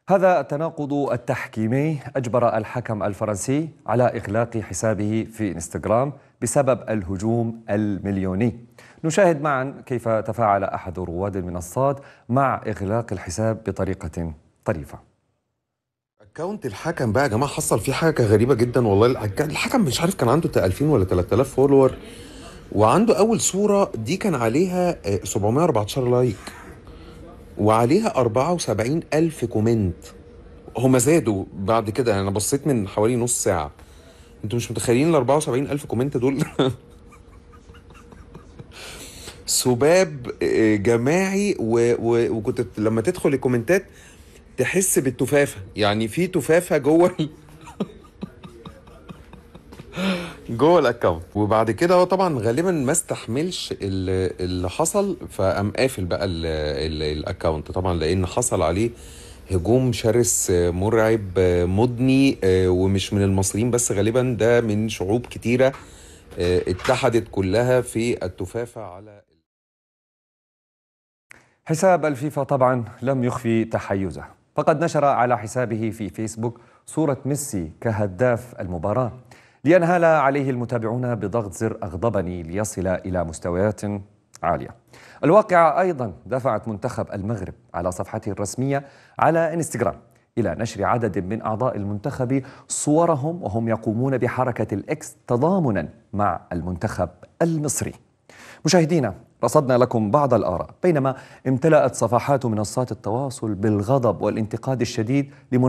هذا التناقض التحكيمي أجبر الحكم الفرنسي على إغلاق حسابه في انستغرام بسبب الهجوم المليوني نشاهد معا كيف تفاعل أحد رواد المنصات مع إغلاق الحساب بطريقة طريفة اكونت الحكم بقى يا جماعه حصل فيه حاجه غريبه جدا والله الحك- الحكم مش عارف كان عنده 2000 ولا 3000 فولور وعنده اول صوره دي كان عليها آه، 714 لايك وعليها 74 الف كومنت هما زادوا بعد كده انا بصيت من حوالي نص ساعه انتوا مش متخيلين ال 74 الف كومنت دول سباب آه، جماعي و... و... وكنت لما تدخل الكومنتات تحس بالتفافه يعني في تفافه جوه ال... جوه الاكونت وبعد كده هو طبعا غالبا ما استحملش ال- اللي حصل فقام قافل بقى ال- ال- الاكونت طبعا لان حصل عليه هجوم شرس آه، مرعب آه، مضني آه، ومش من المصريين بس غالبا ده من شعوب كتيره آه، اتحدت كلها في التفافه على حساب الفيفا طبعا لم يخفي تحيزه فقد نشر على حسابه في فيسبوك صورة ميسي كهداف المباراة لينهال عليه المتابعون بضغط زر أغضبني ليصل إلى مستويات عالية الواقعة أيضا دفعت منتخب المغرب على صفحته الرسمية على انستغرام إلى نشر عدد من أعضاء المنتخب صورهم وهم يقومون بحركة الإكس تضامنا مع المنتخب المصري مشاهدينا رصدنا لكم بعض الآراء بينما امتلأت صفحات منصات التواصل بالغضب والانتقاد الشديد لمن